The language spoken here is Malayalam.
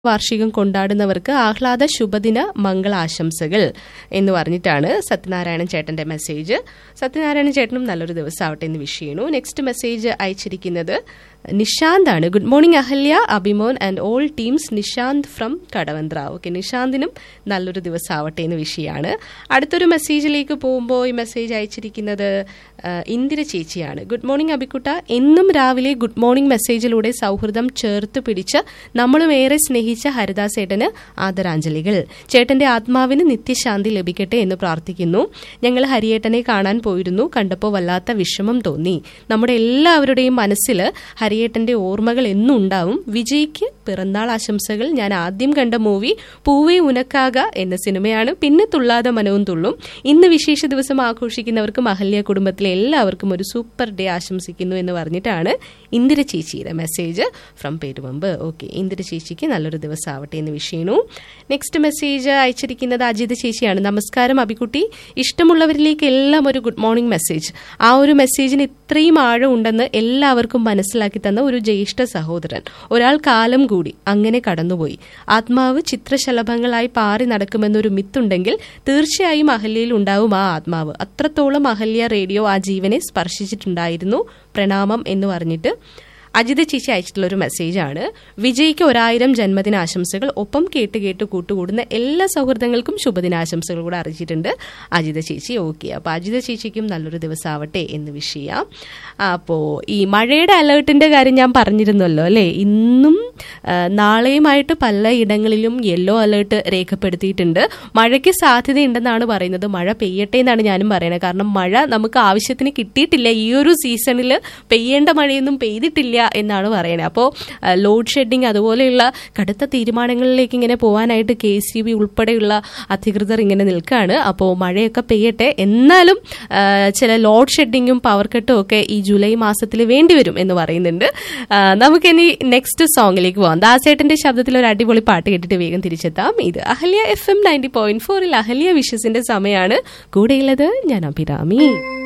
വാർഷികം കൊണ്ടാടുന്നവർക്ക് ആഹ്ലാദ ശുഭദിന മംഗളാശംസകൾ എന്ന് പറഞ്ഞിട്ടാണ് സത്യനാരായണൻ ചേട്ടന്റെ മെസ്സേജ് സത്യനാരായണൻ ചേട്ടനും നല്ലൊരു ദിവസമാവട്ടെ എന്ന് വിഷ് ചെയ്യണു നെക്സ്റ്റ് മെസ്സേജ് അയച്ചിരിക്കുന്നത് നിഷാന്താണ് good morning Ahalya Abhimon and all teams Nishanth from Kadavanthra okay നിഷാന്തിനും നല്ലൊരു ദിവസമാവട്ടെ എന്ന് വിഷയമാണ് അടുത്തൊരു മെസ്സേജിലേക്ക് പോകുമ്പോൾ ഈ മെസ്സേജ് അയച്ചിരിക്കുന്നത് ആ, ഇന്ദിര ചേച്ചിയാണ് ഗുഡ് മോർണിംഗ് അബിക്കുട്ട എന്നും രാവിലെ ഗുഡ് മോർണിംഗ് മെസ്സേജിലൂടെ സൗഹൃദം ചേർത്ത് പിടിച്ച് നമ്മളും ഏറെ സ്നേഹിച്ച ഹരിദാസ് ചേട്ടന് ആദരാഞ്ജലികൾ ചേട്ടന്റെ ആത്മാവിന് നിത്യശാന്തി ലഭിക്കട്ടെ എന്ന് പ്രാർത്ഥിക്കുന്നു ഞങ്ങൾ ഹരിയേട്ടനെ കാണാൻ പോയിരുന്നു കണ്ടപ്പോൾ വല്ലാത്ത വിഷമം തോന്നി നമ്മുടെ എല്ലാവരുടെയും മനസ്സിൽ ഹരിയേട്ടന്റെ ഓർമ്മകൾ എന്നും ഉണ്ടാവും വിജയ്ക്ക് പിറന്നാൾ ആശംസകൾ ഞാൻ ആദ്യം കണ്ട മൂവി പൂവേ ഉനക്കാക എന്ന സിനിമയാണ് പിന്നെ തുള്ളാതെ മനവും തുള്ളും ഇന്ന് വിശേഷ ദിവസം ആഘോഷിക്കുന്നവർക്കും അഹല്യ കുടുംബത്തിലെ എല്ലാവർക്കും ഒരു സൂപ്പർ ഡേ ആശംസിക്കുന്നു എന്ന് പറഞ്ഞിട്ടാണ് ഇന്ദിര ചേച്ചിയുടെ message from Peruvamba okay Indira ചേച്ചിക്ക് നല്ലൊരു ദിവസം ആവട്ടെ എന്ന് വിഷയണു നെക്സ്റ്റ് മെസ്സേജ് അയച്ചിരിക്കുന്നത് അജിത ചേച്ചിയാണ് നമസ്കാരം അബിക്കുട്ടി ഇഷ്ടമുള്ളവരിലേക്ക് എല്ലാം ഒരു ഗുഡ് മോർണിംഗ് മെസ്സേജ് ആ ഒരു മെസ്സേജിന് ഇത്രയും ആഴം ഉണ്ടെന്ന് എല്ലാവർക്കും മനസ്സിലാക്കി തന്ന ഒരു ജ്യേഷ്ഠ സഹോദരൻ ഒരാൾ കാലം കൂടി അങ്ങനെ കടന്നുപോയി ആത്മാവ് ചിത്രശലഭങ്ങളായി പാറി നടക്കുമെന്നൊരു മിത്തുണ്ടെങ്കിൽ തീർച്ചയായും അഹല്യയിൽ ഉണ്ടാവും ആ ആത്മാവ് അത്രത്തോളം അഹല്യ റേഡിയോ ആ ജീവനെ സ്പർശിച്ചിട്ടുണ്ടായിരുന്നു പ്രണാമം എന്ന് പറഞ്ഞിട്ട് അജിത ചേച്ചി അയച്ചിട്ടുള്ള ഒരു മെസ്സേജാണ് വിജയ്ക്ക് ഒരായിരം ജന്മദിനാശംസകൾ ഒപ്പം കേട്ട് കേട്ട് കൂട്ടുകൂടുന്ന എല്ലാ സൗഹൃദങ്ങൾക്കും ശുഭദിനാശംസകൾ കൂടെ അറിയിച്ചിട്ടുണ്ട് അജിത ചേച്ചി ഓക്കെ അപ്പോൾ അജിത ചേച്ചിക്കും നല്ലൊരു ദിവസം ആവട്ടെ എന്ന് വിഷ് ചെയ്യാം അപ്പോൾ ഈ മഴയുടെ അലേർട്ടിന്റെ കാര്യം ഞാൻ പറഞ്ഞിരുന്നല്ലോ അല്ലേ ഇന്നും ആ, നാളെയുമായിട്ട് പലയിടങ്ങളിലും യെല്ലോ അലേർട്ട് രേഖപ്പെടുത്തിയിട്ടുണ്ട് മഴയ്ക്ക് സാധ്യതയുണ്ടെന്നാണ് പറയുന്നത് മഴ പെയ്യട്ടെ എന്നാണ് ഞാനും പറയുന്നത് കാരണം മഴ നമുക്ക് ആവശ്യത്തിന് കിട്ടിയിട്ടില്ല ഈ ഒരു സീസണിൽ പെയ്യേണ്ട മഴയൊന്നും പെയ്തിട്ടില്ല എന്നാണ് പറയുന്നത് അപ്പോൾ ലോഡ് ഷെഡിങ് അതുപോലെയുള്ള കടുത്ത തീരുമാനങ്ങളിലേക്ക് ഇങ്ങനെ പോകാനായിട്ട് കെ സി ബി ഉൾപ്പെടെയുള്ള അധികൃതർ ഇങ്ങനെ നിൽക്കുകയാണ് അപ്പോൾ മഴയൊക്കെ പെയ്യട്ടെ എന്നാലും ആ, ചില ലോഡ് ഷെഡിങ്ങും പവർ കട്ടും ഒക്കെ ഈ ജൂലൈ മാസത്തിൽ വേണ്ടിവരും എന്ന് പറയുന്നുണ്ട് ആ, നമുക്കിനി നെക്സ്റ്റ് സോങ്ങിലേക്ക് പോകാം ദാസേട്ടന്റെ ശബ്ദത്തിൽ ഒരു അടിപൊളി പാട്ട് കേട്ടിട്ട് വേഗം തിരിച്ചെത്താം ഇത് Ahalya F M ninety point ഫോറിൽ അഹല്യ വിഷസിന്റെ സമയമാണ് കൂടെയുള്ളത് ഞാൻ അഭിരാമി